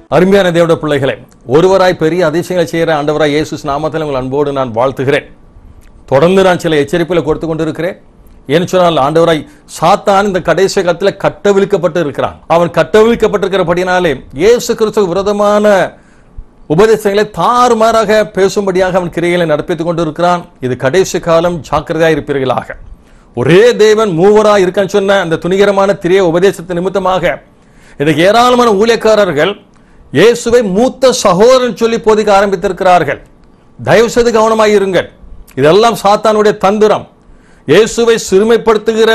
அருமையான தேவட பிள்ளைகளே ஒருவராய் பெரிய அதிசயங்களை செய்கிற ஆண்டவராய் இயேசு நாமத்தில் உங்கள் அன்போடு நான் வாழ்த்துகிறேன் தொடர்ந்து நான் சில எச்சரிப்புகளை கொடுத்து கொண்டிருக்கிறேன் ஏன்னு சொன்னால் ஆண்டவராய் சாத்தான் இந்த கடைசி காலத்தில் கட்டவிழ்க்கப்பட்டு இருக்கிறான் அவன் கட்டவிழ்க்கப்பட்டிருக்கிறபடினாலே இயேசு கிறிஸ்துவ விரோதமான உபதேசங்களை தாறுமாறாக பேசும்படியாக அவன் கிரியைகளை நடப்பித்துக் கொண்டிருக்கிறான் இது கடைசி காலம் ஜாக்கிரதையா இருப்பீர்களாக ஒரே தேவன் மூவரா இருக்கான்னு சொன்ன அந்த துணிகரமான திரிய உபதேசத்து நிமித்தமாக இன்றைக்கு ஏராளமான ஊழியக்காரர்கள் இயேசுவை மூத்த சகோதரன் சொல்லி போதிக்க ஆரம்பித்திருக்கிறார்கள் தயவு செய்து கவனமாய் இருங்கள் இதெல்லாம் சாத்தானுடைய தந்திரம் இயேசுவை சிறுமைப்படுத்துகிற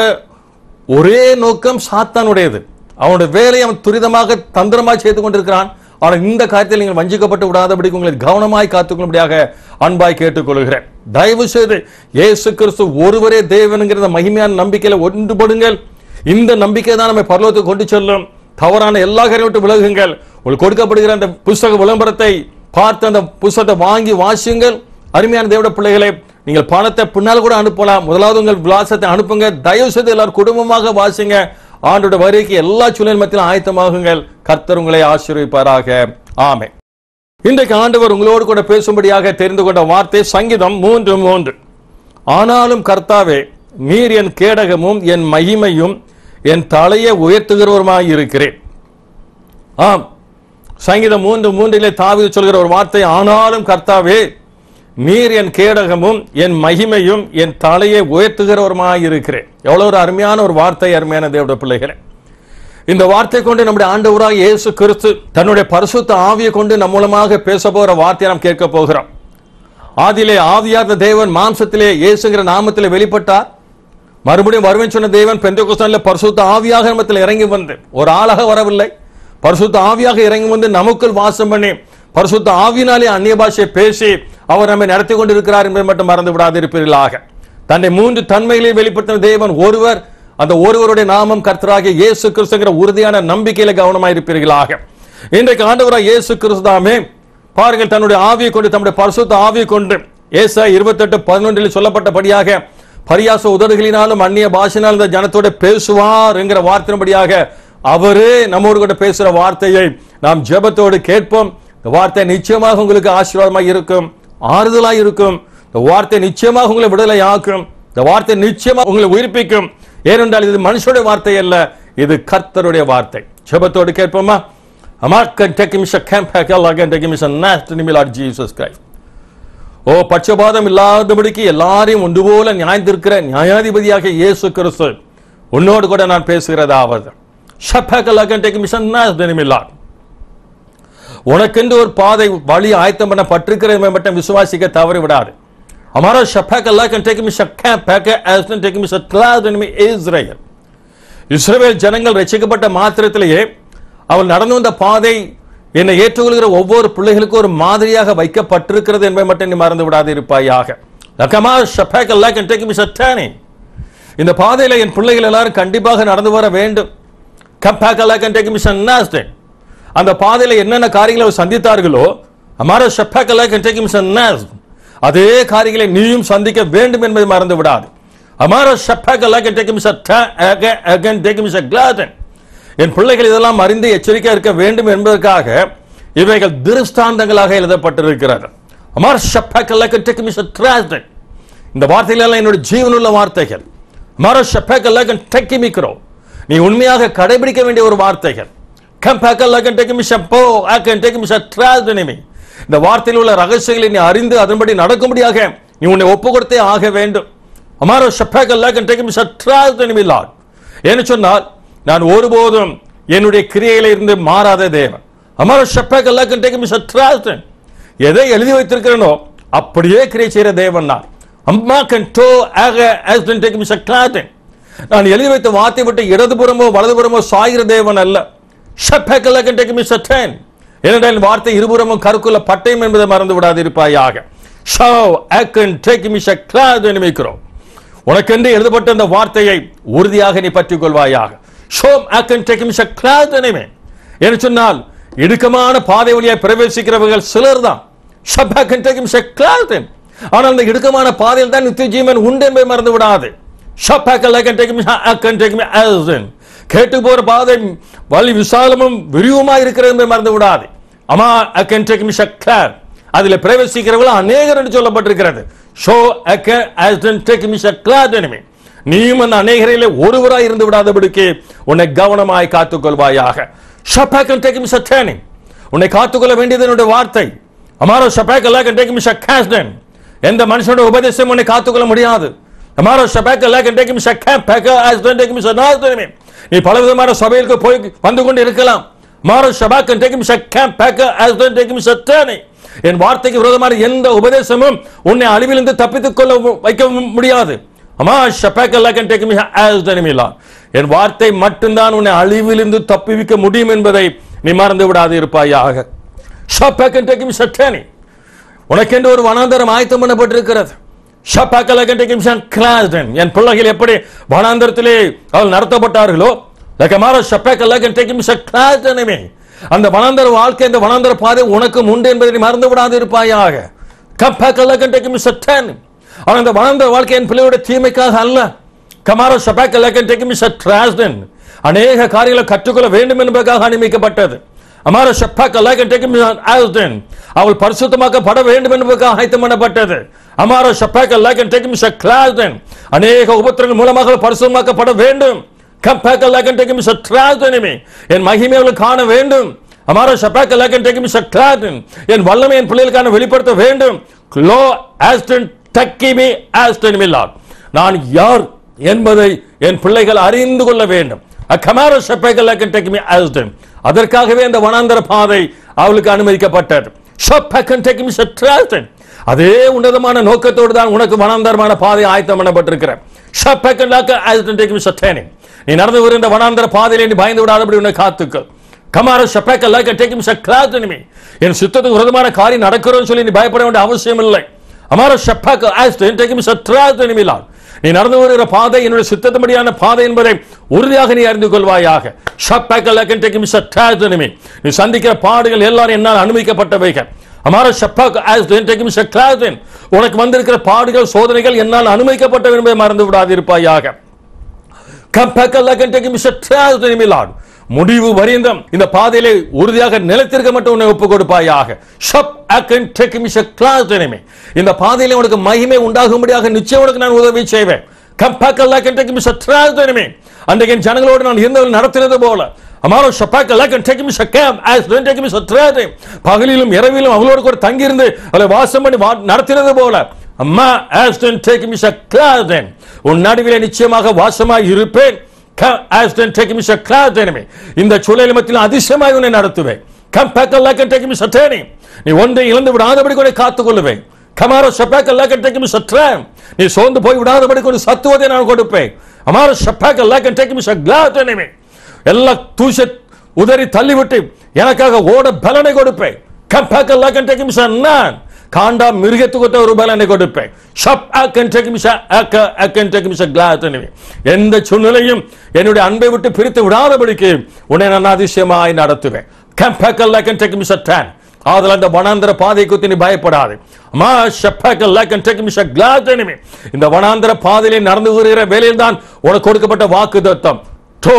ஒரே நோக்கம் சாத்தானுடையது அவனுடைய வேலையை அவன் துரிதமாக தந்திரமாய் செய்து கொண்டிருக்கிறான் ஆனால் இந்த காரியத்தில் நீங்கள் வஞ்சிக்கப்பட்டு விடாதபடி உங்களை கவனமாய் காத்துக்கொள்ளும்படியாக அன்பாய் கேட்டுக்கொள்கிறேன் தயவு செய்து இயேசு கிறிஸ்து ஒருவரே தேவனுங்கிற மகிமையான நம்பிக்கையில ஒன்றுபடுங்கள் இந்த நம்பிக்கை தான் நம்மை பரலோகத்துக்கு கொண்டு செல்லும் தவறான எல்லா காரியம் விட்டு விலகுங்கள் உங்களுக்கு கொடுக்கப்படுகிற அந்த புஸ்தக விளம்பரத்தை பார்த்து அந்த புஸ்தகத்தை வாங்கி வாசியுங்கள் அருமையான தேவட பிள்ளைகளை நீங்கள் பணத்தை பின்னால் கூட அனுப்பலாம் முதலாவது உங்கள் விலாசத்தை அனுப்புங்க தயவு செய்து எல்லாரும் குடும்பமாக வாசிங்க ஆண்டோட வருகைக்கு எல்லா சூழ்நிலை மத்தியிலும் ஆயத்தமாகுங்கள் கர்த்தர் உங்களை ஆசீர்வதிப்பாராக ஆமே இன்றைக்கு ஆண்டவர் உங்களோடு கூட பேசும்படியாக தெரிந்து கொண்ட வார்த்தை சங்கீதம் மூன்று மூன்று ஆனாலும் கர்த்தாவே நீர் என் கேடகமும் என் மகிமையும் என் தலையை உயர்த்துகிறவருமாய் இருக்கிறேன் ஆம் சங்கீதம் மூன்று மூன்றிலே தாவீது சொல்கிற ஒரு வார்த்தை ஆனாலும் கர்த்தாவே நீர் என் கேடகமும் என் மகிமையும் என் தலையை உயர்த்துகிறவருமாய் இருக்கிறேன் எவ்வளவு ஒரு அருமையான ஒரு வார்த்தை அருமையான தேவட பிள்ளைகளே இந்த வார்த்தை கொண்டு நம்முடைய ஆண்டவராக இயேசு கிறிஸ்து தன்னுடைய பரிசுத்த ஆவியை கொண்டு நம் மூலமாக பேச போகிற வார்த்தையை நாம் கேட்க போகிறோம் ஆதியிலே ஆவியார்ந்த தேவன் மாம்சத்திலே இயேசுங்கிற நாமத்திலே வெளிப்பட்டார் மறுபடியும் வருவேன் சொன்ன தேவன் பெந்தகோஸ்தானிலே பரிசுத்த ஆவியாக நம்மத்தில் இறங்கி வந்து ஒரு ஆளாக வரவில்லை பரிசுத்த ஆவியாக இறங்கி வந்து நமக்குள் வாசம் பண்ணி பரிசுத்த ஆவியினாலே அந்நிய பாஷையை பேசி அவர் நம்மை நடத்தி கொண்டிருக்கிறார் என்பதை மட்டும் மறந்து விடாதிருப்பீர்களாக தன்னை மூன்று தன்மைகளை வெளிப்படுத்தின தேவன் ஒருவர் அந்த ஒருவருடைய நாமம் கர்த்தராகிய இயேசு கிறிஸ்துங்கிற உறுதியான நம்பிக்கையில கவனமாயிருப்பீர்களாக இன்றைக்கு ஆண்டவராக இயேசு கிறிஸ்துதாமே பாருங்கள் தன்னுடைய ஆவியை கொண்டு தம்முடைய பரிசுத்த ஆவியை கொண்டு ஏசா இருபத்தெட்டு பதினொன்றில் சொல்லப்பட்டபடியாக பரியாச உதடுகளினாலும் அந்நிய பாஷையினால் இந்த ஜனத்தோட பேசுவார் என்கிற வார்த்தையின்படியாக அவரே நம்மோடு கூட பேசுகிற வார்த்தையை நாம் ஜெபத்தோடு கேட்போம் இந்த வார்த்தை நிச்சயமாக உங்களுக்கு ஆசீர்வாதமாக இருக்கும் ஆறுதலாக இருக்கும் இந்த வார்த்தை நிச்சயமாக உங்களை விடுதலை ஆக்கும் இந்த வார்த்தை நிச்சயமாக உங்களை உயிர்ப்பிக்கும் ஏனென்றால் இது மனுஷனுடைய வார்த்தை அல்ல இது கர்த்தருடைய வார்த்தை ஜெபத்தோடு கேட்போமா Amar can take him a camp back, Allah can take him a nasty name of Jesus Christ. ஓ பட்சபாதம் இல்லாதபடிக்கு எல்லாரையும் ஒன்று போல நியாயந்திருக்கிற நியாயாதிபதியாக இயேசு கிறிஸ்து உன்னோடு கூட நான் பேசுகிறதாவது உனக்கென்று ஒரு பாதை வழி ஆயத்தம் பண்ண பட்டிருக்கிறது மட்டும் விசுவாசிக்க தவறி விடாது हमारा शफक अल्लाह can take me shakka paka as can take me cloud enemy Israel இஸ்ரவேல் ஜனங்கள் ரட்சிக்கப்பட்ட மாத்திரத்திலேயே அவள் நடந்து வந்த பாதை என்னை ஏற்றுக்கொள்கிற ஒவ்வொரு பிள்ளைகளுக்கும் ஒரு மாதிரியாக வைக்கப்பட்டிருக்கிறது என்பதை மட்டும் நீ மறந்து விடாது இருப்பாயாக லக்கமா ஷஃபேக் அல்லாஹ் can take me சட்டானே இந்த பாதையில என் பிள்ளைகள் எல்லாரும் கண்டிப்பாக நடந்து வர வேண்டும் கப்பாக் அல்லாஹ் can take me சன்னாஸ்டேன் அந்த பாதையில என்னென்ன காரியங்களை அவர் சந்தித்தார்களோ அமார ஷஃபேக் அல்லாஹ் can take me சன்னாஸ் அதே காரியங்களை நீயும் சந்திக்க வேண்டும் என்பதை மறந்து விடாது அமார ஷஃபேக் அல்லாஹ் can take me சட்டா can take me சக்லாதன் என் பிள்ளைகள் இதெல்லாம் அறிந்து எச்சரிக்கையா இருக்க வேண்டும் என்பதற்காக இவைகள் திருஷ்டாந்தங்களாக எழுதப்பட்டிருக்கிறது அமார் ஷப்பக்கல்லக்கன் இந்த வார்த்தைகள் எல்லாம் என்னுடைய ஜீவனுள்ள வார்த்தைகள் அமார ஷப்பக்கல்லக்கன் டெக்கிமிக்கிறோம் நீ உண்மையாக கடைபிடிக்க வேண்டிய ஒரு வார்த்தைகள் கம்பக்கல்லக்கன் டெக்கிமிஷப்போ ஆக்கன் டெக்கிமிஷ இந்த வார்த்தையில் உள்ள ரகசியங்களை நீ அறிந்து அதன்படி நடக்கும்படியாக நீ உன்னை ஒப்பு கொடுத்தே ஆக வேண்டும் அமாரோ ஷப்பக்கல்லக்கன் டெக்கிமிஷ லார்ட் ஏன்னு சொன்னால் நான் ஒருபோதும் என்னுடைய கிரியையில இருந்து மாறாத தேவன் அமர ஷப்பகல்லா எதை எழுதி வைத்திருக்கிறனோ அப்படியே கிரியை செய்கிற தேவன் நான் அம்மா கண்டோ நான் எழுதி வைத்த வார்த்தை விட்டு இடதுபுறமோ வலதுபுறமோ சாகிற தேவன் அல்ல ஷப்பகல்லா ஏனென்றால் வார்த்தை இருபுறமும் கருக்குள்ள பட்டயம் என்பதை மறந்து விடாது இருப்பாயாக ஷோ ஆக்கன் டேக் மிஷ கிளாத் நினைக்கிறோம் உனக்கென்று எழுதப்பட்ட அந்த வார்த்தையை உறுதியாக நீ பற்றிக் கொள்வாயாக ஷோம் ஆக்கன் டேக்கிம் சக்லாதனமே என்று சொன்னால் இடுக்கமான பாதை வழியாய் பிரவேசிக்கிறவர்கள் சிலர் தான் ஷப்பாக்கன் டேக்கிம் சக்லாதன் ஆனால் அந்த இடுக்கமான பாதையில் தான் நித்திய ஜீவன் உண்டு என்பதை மறந்து விடாது ஷப்பாக்கல் ஆக்கன் டேக்கிம் ஆக்கன் டேக்கிம் கேட்டு போற பாதை வழி விசாலமும் விரிவுமா இருக்கிறது என்பதை மறந்து விடாது அம்மா I can take me shaklar அதுல பிரவேசிக்கிறவர்கள் அநேகர் என்று சொல்லப்பட்டிருக்கிறது ஷோ as then take me shaklar enemy நீயும் அந்த அநேகரிலே ஒருவராய் இருந்து விடாதபடிக்கு உன்னை கவனமாய் காத்துக்கொள்வாயாக ஷப்பாக்கன் டேக் மிஸ் அட்டேனி உன்னை காத்துக்கொள்ள வேண்டியது என்னுடைய வார்த்தை அமாரோ ஷப்பாக் எல்லாம் கன் டேக் மிஸ் அக்காஸ்டன் எந்த மனுஷனோட உபதேசம் உன்னை காத்துக்கொள்ள முடியாது அமாரோ ஷப்பாக் எல்லாம் கன் டேக் மிஸ் அக்கா பேக்க ஆஸ் டேன் டேக் மிஸ் அனாஸ்தனமே நீ பலவிதமான சபைகளுக்கு போய் வந்து கொண்டு இருக்கலாம் மாரோ ஷபாக் டேக் மிஸ் அக்கா பேக்க ஆஸ் டேன் டேக் மிஸ் அட்டேனி என் வார்த்தைக்கு விரோதமான எந்த உபதேசமும் உன்னை அழிவிலிருந்து தப்பித்துக் கொள்ள வைக்க முடியாது அம்மா ஷபாக் எல்லாம் கன் டேக் மிஸ் ஆஸ் டேன் என் வார்த்தை மட்டும்தான் உன்னை அழிவிலிருந்து தப்பிவிக்க முடியும் என்பதை நீ மறந்து விடாது இருப்பாயாக ஷபாக் டேக் மிஸ் அட்டேனி உனக்கென்று ஒரு வனாந்தரம் ஆயத்தம் பண்ணப்பட்டிருக்கிறது ஷப்பாக்கலகன் என் பிள்ளைகள் எப்படி வனாந்தரத்திலே அவள் நடத்தப்பட்டார்களோ லக்கமார ஷப்பாக்கலகன் அந்த வனாந்தர வாழ்க்கை இந்த வனாந்தர பாதை உனக்கும் உண்டு என்பதை நீ மறந்து விடாது இருப்பாயாக கப்பாக்கலகன் சட்டன் அவன் அந்த வனாந்தர வாழ்க்கை என் பிள்ளையோட தீமைக்காக அல்ல கமார ஷப்பாக்கலகன் அநேக காரியங்களை கற்றுக்கொள்ள வேண்டும் என்பதற்காக அனுமதிக்கப்பட்டது அமார ஷப்பாக் அல்லாஹ் அவள் பரிசுத்தமாக்கப்பட வேண்டும் என்பதற்காக ஆயத்தம் பண்ணப்பட்டது அமார ஷப்பாக் அல்லாஹ் டேக்கும் கிளாஸ்டன் அநேக உபத்திரங்கள் மூலமாக அவள் பரிசுத்தமாக்கப்பட வேண்டும் கப்பாக் அல்லாஹ் டேக்கும் கிளாஸ்டனுமே என் மகிமை அவள் காண வேண்டும் அமார ஷப்பாக் அல்லாஹ் டேக்கும் கிளாஸ்டன் என் வல்லமை என் பிள்ளைகளுக்கான வெளிப்படுத்த வேண்டும் லோ ஆஸ்டன் டக்கிமி ஆஸ்டன் மில்லார் நான் யார் என்பதை என் பிள்ளைகள் அறிந்து கொள்ள வேண்டும் அக்கமார ஷப்பாக் அல்லாஹ் டேக்கும் ஆஸ்டன் அதற்காகவே அந்த வனாந்தர பாதை அவளுக்கு அனுமதிக்கப்பட்டது அதே உன்னதமான நோக்கத்தோடு தான் உனக்கு வனாந்தரமான பாதை ஆயத்தம் பண்ணப்பட்டிருக்கிற நீ நடந்து வருகின்ற வனாந்தர பாதையிலே நீ பயந்து விடாதபடி உன்னை காத்துக்கள் கமார ஷப்பக்கல்ல கட்டேக்கும் சக்ராத்தனிமே என் சித்தத்துக்கு விரோதமான காரியம் நடக்கிறோம் சொல்லி நீ பயப்பட வேண்டிய அவசியம் இல்லை அமார ஷப்பாக்க ஆஸ்டன் டேக்கும் சத்ராத்தனிமிலால் நீ நடந்து வருகிற பாதை என்னுடைய சித்தத்தபடியான பாதை என்பதை உறுதியாக நீ அறிந்து கொள்வாயாக நீ சந்திக்கிற பாடுகள் எல்லாரும் என்னால் அனுமதிக்கப்பட்டவைகள் அமார ஷப்பாக் உனக்கு வந்திருக்கிற பாடுகள் சோதனைகள் என்னால் அனுமதிக்கப்பட்டவை என்பதை மறந்து விடாது இருப்பாயாக முடிவு வரிந்தம் இந்த பாதையிலே உறுதியாக நிலைத்திருக்க மட்டும் உன்னை ஒப்புக் கொடுப்பாயாக இந்த பாதையிலே உனக்கு மகிமை உண்டாகும்படியாக நிச்சயம் உனக்கு நான் உதவி செய்வேன் அன்றைக்கு என் ஜனங்களோடு நான் இருந்தவர்கள் நடத்தினது போல அமாரோ ஷப்பாக் எல்லாம் டேக் மிஸ் கேம் ஆஸ் டோன்ட் டேக் மிஸ் த்ரேட் பகலிலும் இரவிலும் அவளோடு கூட தங்கி இருந்து அவளை வாசம் பண்ணி நடத்தினது போல அம்மா ஆஸ் டோன்ட் டேக் மிஸ் கிளாதன் உன் நடுவிலே நிச்சயமாக வாசமாய் இருப்பேன் ஆஸ் டோன்ட் டேக் மிஸ் கிளாதன் இந்த சூழல் மத்தியில் அதிசயமாய் உன்னை நடத்துவேன் கம் பேக் எல்லாம் டேக் மிஸ் டேனிங் நீ ஒன்றை இழந்து விடாதபடி கூட காத்துக் கொள்ளுவேன் கமாரோ ஷப்பாக் எல்லாம் டேக் மிஸ் ட்ரேம் நீ சோர்ந்து போய் விடாதபடி ஒரு சத்துவத்தை நான் கொடுப்பேன் அமாரோ ஷப்பாக் எல்லாம் டேக் மிஸ் கிளாதன் எல்லா தூச உதறி தள்ளிவிட்டு எனக்காக ஓட பலனை கொடுப்பேன் கப்பாக்கெல்லாம் கண்டேக்கு மிஸ் நான் காண்டா மிருகத்துக்கு ஒரு பலனை கொடுப்பேன் ஷப் அக்கன்டேக்கு மிஸ் அக்க அக்கன்டேக்கு மிஸ் கிளாத் எந்த சூழ்நிலையும் என்னுடைய அன்பை விட்டு பிரித்து விடாதபடிக்கு உன்னை நான் அதிசயமாய் நடத்துவேன் கப்பாக்கெல்லாம் கண்டேக்கு மிஸ் டான் ஆதலால் அந்த வனாந்திர பாதை குறித்து நீ பயப்படாது மா ஷப்பாக்கெல்லாம் கண்டேக்கு மிஸ் கிளாத் இந்த வனாந்திர பாதையிலே நடந்து வருகிற வேலையில் தான் உனக்கு கொடுக்கப்பட்ட வாக்கு தத்தம் டோ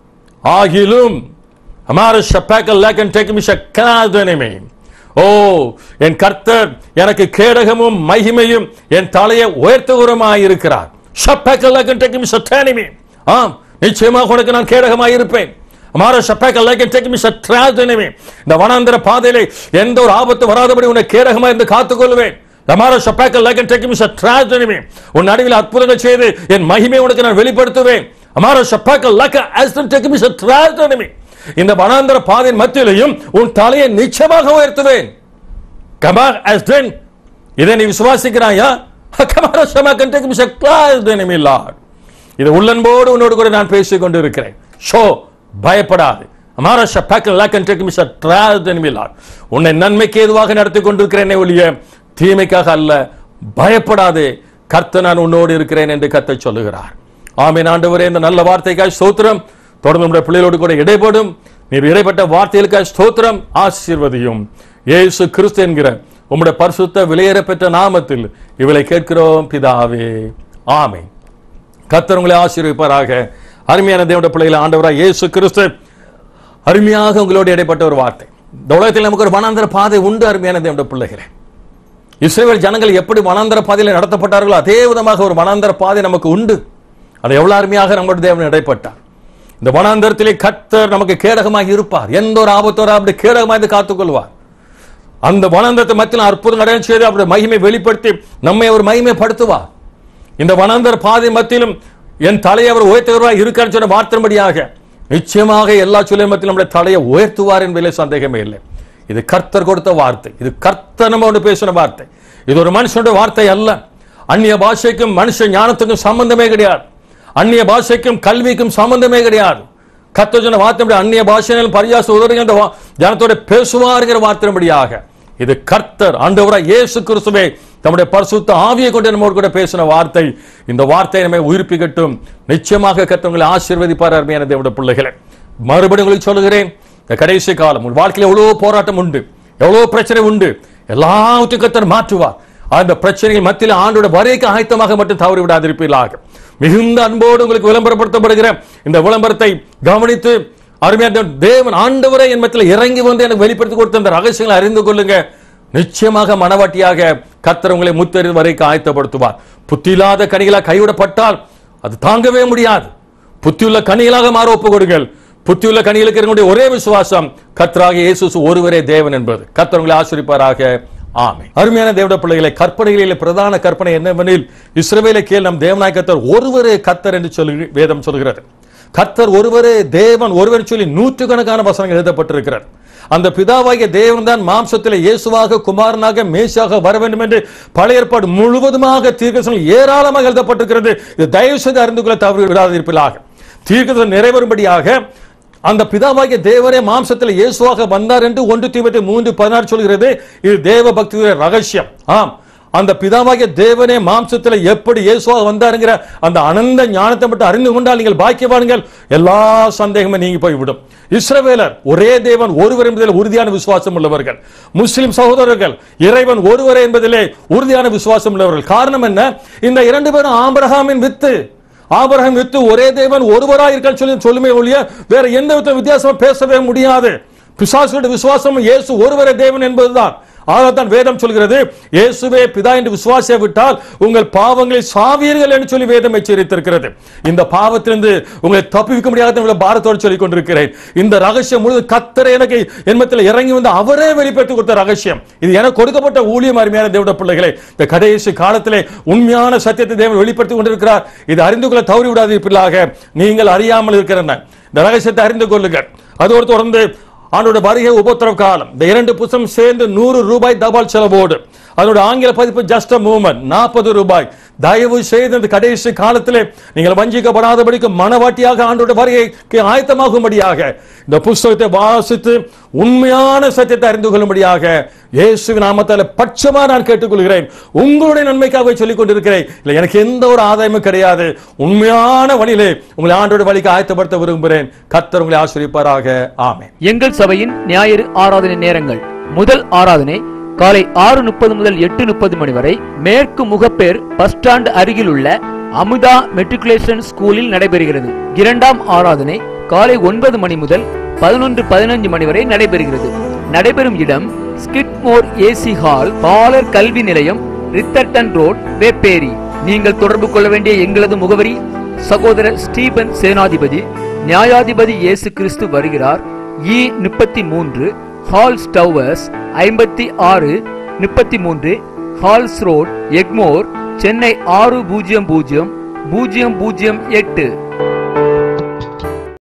ஆகிலும் அமார ஷப்பாக்கல் லேக்கன் டேக் மிஷ கனாதனமே ஓ என் கர்த்தர் எனக்கு கேடகமும் மகிமையும் என் தலையை உயர்த்துகிறமாய் இருக்கிறார் ஷப்பாக்கல் லேக்கன் டேக் மிஷ டேனிமே ஆம் நிச்சயமாக உனக்கு நான் கேடகமாய் இருப்பேன் அமார ஷப்பாக்கல் லேக்கன் டேக் மிஷ ட்ராதனமே இந்த வனாந்தர பாதையிலே எந்த ஒரு ஆபத்து வராதபடி உன்னை கேடகமாய் இருந்து காத்துக்கொள்வேன் அமார ஷப்பாக்கல் லேக்கன் டேக் மிஷ ட்ராதனமே உன் நடுவில் அற்புதங்கள் செய்து என் மகிமை உனக்கு நான் வெளிப்படுத்துவேன் அமார ஷப்பாக்க லக்க ஆஸ்டன் டேக் மிஸ் ட்ராஸ்டனமி இந்த வனாந்தர பாதையின் மத்தியிலையும் உன் தலையை நிச்சயமாக உயர்த்துவேன் கமார் ஆஸ்டன் இதை நீ விசுவாசிக்கிறாயா கமார ஷமாக்கன் டேக் மிஸ் ட்ராஸ்டனமி லார்ட் இது உள்ளன்போடு உன்னோடு கூட நான் பேசிக் கொண்டு இருக்கிறேன் ஷோ பயப்படாது அமார ஷப்பாக்க லக்கன் டேக் மிஸ் ட்ராஸ்டனமி லார்ட் உன்னை நன்மைக்கு ஏதுவாக நடத்தி கொண்டிருக்கிறேனே ஒழிய தீமைக்காக அல்ல பயப்படாதே கர்த்த நான் உன்னோடு இருக்கிறேன் என்று கத்த சொல்லுகிறார் ஆமீன் ஆண்டவரே இந்த நல்ல வார்த்தைக்காய் ஸ்தோத்திரம் தொடர்ந்து நம்முடைய பிள்ளைகளோடு கூட இடைப்படும் நீர் இடைப்பட்ட வார்த்தைகளுக்காய் ஸ்தோத்திரம் ஆசீர்வதியும் இயேசு கிறிஸ்து என்கிற உம்முடைய பரிசுத்த விலையேற பெற்ற நாமத்தில் இவளை கேட்கிறோம் பிதாவே ஆமை கர்த்தர் உங்களை ஆசீர்விப்பாராக அருமையான தேவனுடைய பிள்ளைகளை ஆண்டவராக இயேசு கிறிஸ்து அருமையாக உங்களோடு இடைப்பட்ட ஒரு வார்த்தை இந்த உலகத்தில் நமக்கு ஒரு வனாந்தர பாதை உண்டு அருமையான தேவனுடைய பிள்ளைகளே இஸ்ரேல் ஜனங்கள் எப்படி வனாந்தர பாதையில் நடத்தப்பட்டார்களோ அதே விதமாக ஒரு வனாந்தர பாதை நமக்கு உண்டு அதை எவ்வளவு அருமையாக நம்முடைய தேவன் இடைப்பட்டார் இந்த வனாந்தரத்திலே கர்த்தர் நமக்கு கேடகமாக இருப்பார் எந்த ஒரு ஆபத்தோட அப்படி கேடகமாக இருந்து காத்துக்கொள்வார் அந்த வனாந்தரத்தை மத்தியில் அற்புதம் அடைய செய்து அவருடைய மகிமை வெளிப்படுத்தி நம்மை அவர் மகிமைப்படுத்துவார் இந்த வனாந்தர பாதை மத்தியிலும் என் தலையை அவர் உயர்த்துகிறவராக இருக்கான்னு சொன்ன வார்த்தைபடியாக நிச்சயமாக எல்லா சொல்லிய மத்தியிலும் நம்முடைய தலையை உயர்த்துவார் என்பதிலே சந்தேகமே இல்லை இது கர்த்தர் கொடுத்த வார்த்தை இது கர்த்தர் நம்மோடு பேசின வார்த்தை இது ஒரு மனுஷனுடைய வார்த்தை அல்ல அந்நிய பாஷைக்கும் மனுஷ ஞானத்துக்கும் சம்பந்தமே கிடையாது அந்நிய பாஷைக்கும் கல்விக்கும் சம்பந்தமே கிடையாது கர்த்தர் சொன்ன வார்த்தை அந்நிய பாஷையிலும் பரியாச உதவி அந்த வா- ஜனத்தோட பேசுவாருங்கிற வார்த்தைபடியாக இது கர்த்தர் ஆண்டவராய் இயேசு கிறிஸ்துவே தம்முடைய பரிசுத்த ஆவியை கொண்டு நம்மோடு கூட பேசின வார்த்தை இந்த வார்த்தை நம்மை உயிர்ப்பிக்கட்டும் நிச்சயமாக கர்த்தவங்களை ஆசீர்வதிப்பார் அருமையான தேவனுடைய பிள்ளைகளை மறுபடியும் உங்களுக்கு சொல்லுகிறேன் இந்த கடைசி காலம் உன் வாழ்க்கையில் எவ்வளவு போராட்டம் உண்டு எவ்வளவு பிரச்சனை உண்டு எல்லாவற்றையும் கர்த்தர் மாற்றுவார் அந்த பிரச்சனைகள் மத்தியில் ஆண்டோட வரைக்கு ஆயத்தமாக மட்டும் தவறி விடாதிருப்பீர்களாக மிகுந்த அன்போடு உங்களுக்கு விளம்பரப்படுத்தப்படுகிற இந்த விளம்பரத்தை கவனித்து அருமையான தேவன் ஆண்டவரை என் மத்தியில் இறங்கி வந்து எனக்கு வெளிப்படுத்தி கொடுத்த இந்த ரகசியங்களை அறிந்து கொள்ளுங்க நிச்சயமாக மனவாட்டியாக கர்த்தர் உங்களை முத்தறி வரைக்கும் ஆயத்தப்படுத்துவார் புத்தியில்லாத கனிகளாக கைவிடப்பட்டால் அது தாங்கவே முடியாது புத்தியுள்ள கனிகளாக மாற ஒப்பு கொடுங்கள் புத்தியுள்ள கனிகளுக்கு இருக்கக்கூடிய ஒரே விசுவாசம் கர்த்தராக இயேசு ஒருவரே தேவன் என்பது கர்த்தர் உங்களை ஆசிரிப்பாராக ஆமே அருமையான தேவட பிள்ளைகளை கற்பனைகளிலே பிரதான கற்பனை என்னவெனில் இஸ்ரவேலை கேள் நம் தேவனாய் கர்த்தர் ஒருவரே கர்த்தர் என்று சொல்லி வேதம் சொல்கிறது கர்த்தர் ஒருவரே தேவன் ஒருவர் சொல்லி நூற்றுக்கணக்கான வசனங்கள் எழுதப்பட்டிருக்கிறது அந்த பிதாவாகிய தேவன் தான் மாம்சத்தில் இயேசுவாக குமாரனாக மேஷாக வர வேண்டும் என்று பழைய ஏற்பாடு முழுவதுமாக தீர்க்கதரிசனம் ஏராளமாக எழுதப்பட்டிருக்கிறது இது தயவு செய்து அறிந்து கொள்ள தவறு விடாதிருப்பதாக தீர்க்கதரிசனம் நிறைவேறும்படியாக அந்த பிதாவாகிய தேவரே மாம்சத்தில் இயேசுவாக வந்தார் என்று ஒன்று தீபத்தை மூன்று பதினாறு சொல்கிறது இது தேவ பக்தியுடைய ரகசியம் ஆம் அந்த பிதாவாகிய தேவனே மாம்சத்தில் எப்படி இயேசுவாக வந்தாருங்கிற அந்த அனந்த ஞானத்தை மட்டும் அறிந்து கொண்டால் நீங்கள் பாக்கியவான்கள் எல்லா சந்தேகமும் நீங்கி போய்விடும் இஸ்ரவேலர் ஒரே தேவன் ஒருவர் என்பதில் உறுதியான விசுவாசம் உள்ளவர்கள் முஸ்லிம் சகோதரர்கள் இறைவன் ஒருவரே என்பதிலே உறுதியான விசுவாசம் உள்ளவர்கள் காரணம் என்ன இந்த இரண்டு பேரும் ஆபிரகாமின் வித்து ஆபிரகாம் வித்து ஒரே தேவன் ஒருவராய் இருக்க சொல்லி சொல்லுமே ஒழிய வேற எந்த வித வித்தியாசமும் பேசவே முடியாது பிசாசுடைய விசுவாசம் இயேசு ஒருவரே தேவன் என்பதுதான் ஆகத்தான் வேதம் சொல்கிறது இயேசுவே பிதா என்று விசுவாசிய விட்டால் உங்கள் பாவங்களை சாவீர்கள் என்று சொல்லி வேதம் எச்சரித்திருக்கிறது இந்த பாவத்திலிருந்து உங்களை தப்பிக்க முடியாத உங்களை பாரத்தோடு சொல்லிக் கொண்டிருக்கிறேன் இந்த ரகசியம் முழுது கத்தரை எனக்கு என்மத்தில் இறங்கி வந்து அவரே வெளிப்படுத்தி கொடுத்த ரகசியம் இது எனக்கு கொடுக்கப்பட்ட ஊழியம் அருமையான தேவட பிள்ளைகளே இந்த கடைசி காலத்திலே உண்மையான சத்தியத்தை தேவன் வெளிப்படுத்தி கொண்டிருக்கிறார் இது அறிந்து கொள்ள தவறி விடாதீர்களாக நீங்கள் அறியாமல் இருக்கிற இந்த ரகசியத்தை அறிந்து கொள்ளுங்கள் அதோடு தொடர்ந்து ஆண்டோட வருகை உபத்திரவ காலம் இந்த இரண்டு புத்தகம் சேர்ந்து நூறு ரூபாய் தபால் செலவோடு அதோட ஆங்கில பதிப்பு ஜஸ்ட் மூமெண்ட் நாற்பது ரூபாய் தயவு செய்து இந்த கடைசி காலத்திலே நீங்கள் வஞ்சிக்கப்படாதபடிக்கு மனவாட்டியாக ஆண்டோட வருகைக்கு ஆயத்தமாகும்படியாக இந்த புஸ்தகத்தை வாசித்து உண்மையான சத்தியத்தை அறிந்து கொள்ளும்படியாக இயேசுவின் நாமத்தால பட்சமா நான் கேட்டுக்கொள்கிறேன் உங்களுடைய நன்மைக்காக சொல்லிக் கொண்டிருக்கிறேன் இல்லை எனக்கு எந்த ஒரு ஆதாயமும் கிடையாது உண்மையான வழியிலே உங்களை ஆண்டோட வழிக்கு ஆயத்தப்படுத்த விரும்புகிறேன் கர்த்தர் உங்களை ஆசிரியப்பாராக ஆமென் எங்கள் சபையின் ஞாயிறு ஆராதனை நேரங்கள் முதல் ஆராதனை காலை ஆறு முப்பது முதல் எட்டு முப்பது மணி வரை மேற்கு முகப்பேர் பஸ் ஸ்டாண்ட் அருகில் உள்ள அமுதா மெட்ரிகுலேஷன் ஸ்கூலில் நடைபெறுகிறது இரண்டாம் ஆராதனை காலை ஒன்பது மணி முதல் பதினொன்று பதினஞ்சு மணி வரை நடைபெறுகிறது நடைபெறும் இடம் ஸ்கிட்மோர் ஏசி ஹால் பாலர் கல்வி நிலையம் ரித்தர்டன் ரோட் வேப்பேரி நீங்கள் தொடர்பு கொள்ள வேண்டிய எங்களது முகவரி சகோதரர் ஸ்டீபன் சேனாதிபதி நியாயாதிபதி இயேசு கிறிஸ்து வருகிறார் இ முப்பத்தி மூன்று ஹால்ஸ் டவர்ஸ் ஐம்பத்தி ஆறு முப்பத்தி மூன்று ஹால்ஸ் ரோட் எக்மோர் சென்னை ஆறு பூஜ்ஜியம் பூஜ்ஜியம் பூஜ்ஜியம் பூஜ்ஜியம் எட்டு